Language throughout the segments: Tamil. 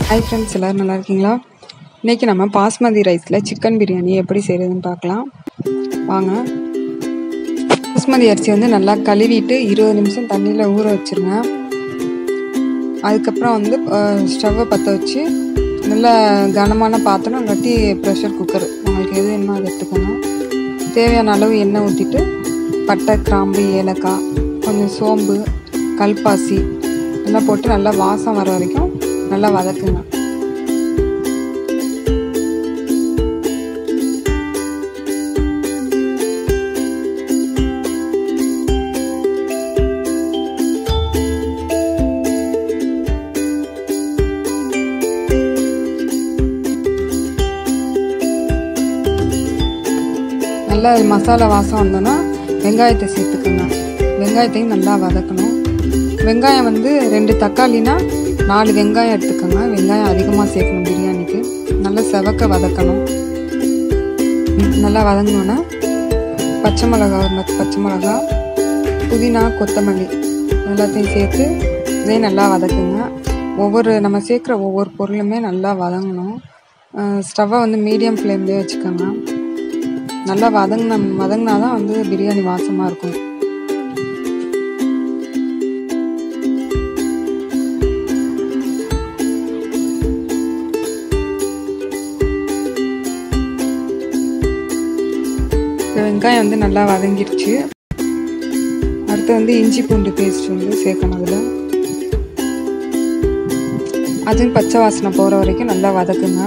ஹாய் ஃப்ரெண்ட்ஸ் எல்லோரும் நல்லா இருக்கீங்களா இன்றைக்கி நம்ம பாஸ்மதி ரைஸில் சிக்கன் பிரியாணி எப்படி செய்கிறதுன்னு பார்க்கலாம் வாங்க பாஸ்மதி அரிசி வந்து நல்லா கழுவிட்டு இருபது நிமிஷம் தண்ணியில் ஊற வச்சுருங்க அதுக்கப்புறம் வந்து ஸ்டவ்வை பற்ற வச்சு நல்லா கனமான பாத்திரம் இல்லாட்டி ப்ரெஷர் குக்கர் உங்களுக்கு எது வேணுமோ அதை எடுத்துக்கோங்க தேவையான அளவு எண்ணெய் ஊற்றிட்டு பட்டை கிராம்பு ஏலக்காய் கொஞ்சம் சோம்பு கல்பாசி எல்லாம் போட்டு நல்லா வாசம் வர வரைக்கும் நல்லா வதக்குங்க நல்லா மசாலா வாசம் வந்தோன்னா வெங்காயத்தை சேர்த்துக்கோங்க வெங்காயத்தையும் நல்லா வதக்கணும் வெங்காயம் வந்து ரெண்டு தக்காளினா நாலு வெங்காயம் எடுத்துக்கோங்க வெங்காயம் அதிகமாக சேர்க்கணும் பிரியாணிக்கு நல்லா செவக்க வதக்கணும் நல்லா வதங்கினோன்னா பச்சை மிளகா ஒரு பச்சை மிளகா புதினா கொத்தமல்லி எல்லாத்தையும் சேர்த்து இதையும் நல்லா வதக்குங்க ஒவ்வொரு நம்ம சேர்க்குற ஒவ்வொரு பொருளுமே நல்லா வதங்கணும் ஸ்டவ்வை வந்து மீடியம் ஃப்ளேம்லேயே வச்சுக்கோங்க நல்லா வதங்கின வதங்கினா தான் வந்து பிரியாணி வாசமாக இருக்கும் வெங்காயம் வந்து நல்லா வதங்கிடுச்சு அடுத்து வந்து இஞ்சி பூண்டு பேஸ்ட் வந்து சேர்க்கணும் அதில் அதுவும் பச்சை வாசனை போகிற வரைக்கும் நல்லா வதக்குங்க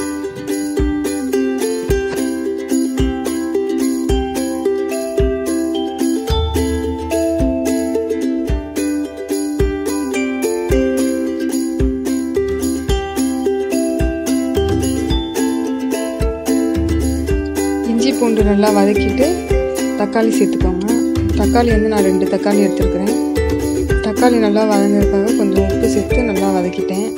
இஞ்சி பூண்டு நல்லா வதக்கிட்டு தக்காளி சேர்த்துக்கோங்க தக்காளி வந்து நான் ரெண்டு தக்காளி எடுத்துருக்கிறேன் தக்காளி நல்லா வதங்கிறதுக்காக கொஞ்சம் உப்பு சேர்த்து நல்லா வதக்கிட்டேன்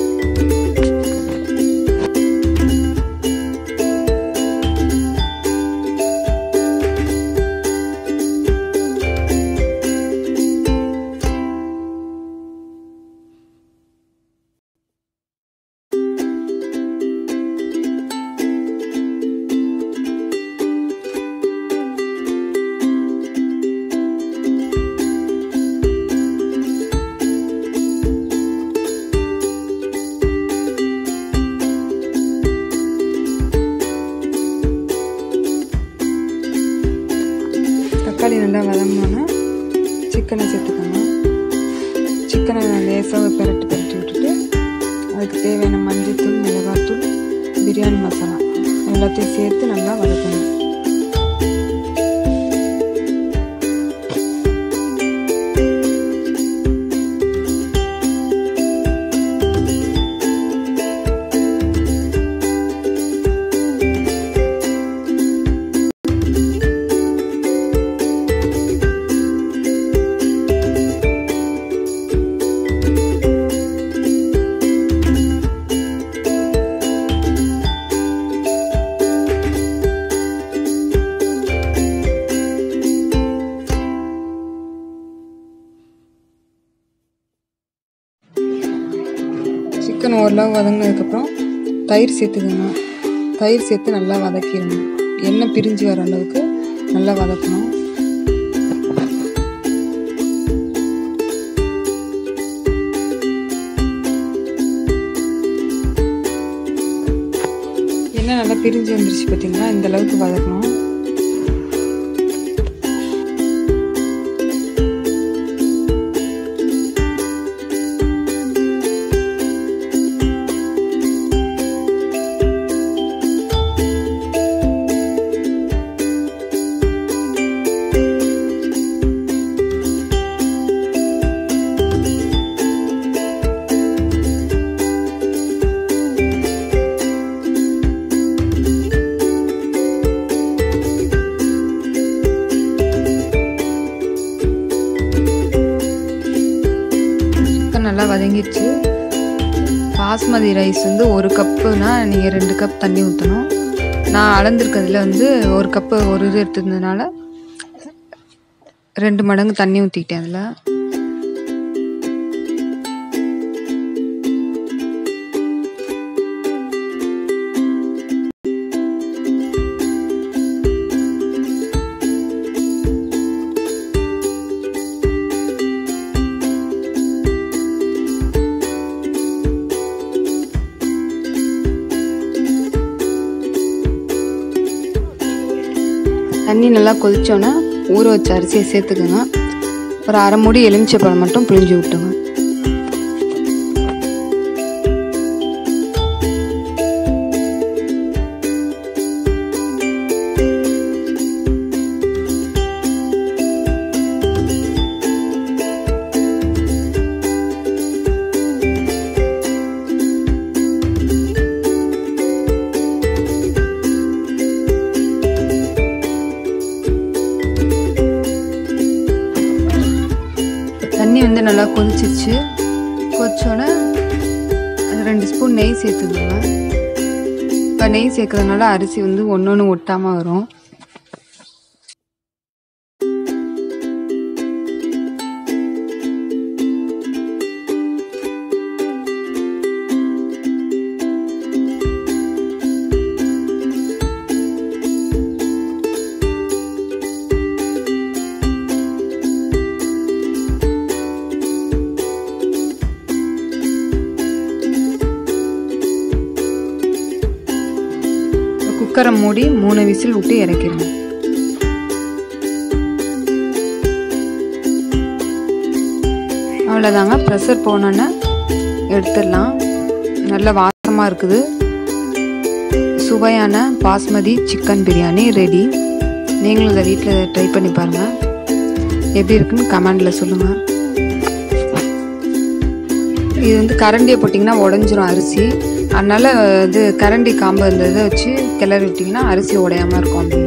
தக்காளி நல்லா வதங்கினோன்னா சிக்கனை சேர்த்துக்கோங்க சிக்கனை லேசாக பெரட்டு பெரட்டி விட்டுட்டு அதுக்கு தேவையான மஞ்சள்தூள் மிளகாத்தூள் பிரியாணி மசாலா எல்லாத்தையும் சேர்த்து நல்லா வதக்கணும் சிக்கன் ஓரளவு வதங்கினதுக்கப்புறம் தயிர் சேர்த்துக்கோங்க தயிர் சேர்த்து நல்லா வதக்கிடணும் எண்ணெய் பிரிஞ்சு வர அளவுக்கு நல்லா வதக்கணும் எண்ணெய் நல்லா பிரிஞ்சு வந்துருச்சு பார்த்தீங்கன்னா இந்த அளவுக்கு வதக்கணும் நல்லா வதங்கிடுச்சு பாஸ்மதி ரைஸ் வந்து ஒரு கப்புனா நீங்கள் ரெண்டு கப் தண்ணி ஊற்றணும் நான் அளந்திருக்கிறதுல வந்து ஒரு கப்பு ஒரு இது எடுத்துருந்ததுனால ரெண்டு மடங்கு தண்ணி ஊற்றிக்கிட்டேன் அதில் தண்ணி நல்லா கொதிச்சோன்னே ஊற வச்ச அரிசியை சேர்த்துக்குங்க ஒரு அரை மூடி எலுமிச்சை பழம் மட்டும் பிழிஞ்சு விட்டுங்க தண்ணி வந்து நல்லா கொதிச்சிருச்சு கொதிச்சோன்னே ரெண்டு ஸ்பூன் நெய் சேர்த்துக்கோங்க இப்போ நெய் சேர்க்கறதுனால அரிசி வந்து ஒன்று ஒன்று ஒட்டாமல் வரும் குக்கரை மூடி மூணு விசில் விட்டு இறக்கிடுங்க அவ்வளோதாங்க ப்ரெஷர் போனோன்னே எடுத்துடலாம் நல்ல வாசமாக இருக்குது சுவையான பாஸ்மதி சிக்கன் பிரியாணி ரெடி நீங்களும் இதை வீட்டில் ட்ரை பண்ணி பாருங்கள் எப்படி இருக்குன்னு கமெண்டில் சொல்லுங்கள் இது வந்து கரண்டியை போட்டிங்கன்னா உடஞ்சிரும் அரிசி அதனால் இது கரண்டி காம்பு இந்த இதை வச்சு கிளறி விட்டிங்கன்னா அரிசி உடையாமல் இருக்கும் அப்படியே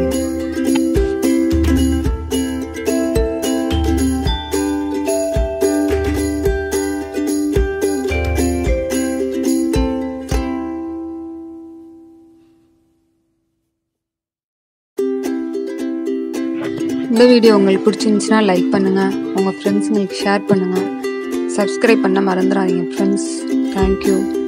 இந்த வீடியோ உங்களுக்கு பிடிச்சிருந்துச்சுன்னா லைக் பண்ணுங்கள் உங்கள் ஃப்ரெண்ட்ஸுங்களுக்கு ஷேர் பண்ணுங்கள் சப்ஸ்கிரைப் பண்ண மறந்துடாதீங்க ஃப்ரெண்ட்ஸ் தேங்க்யூ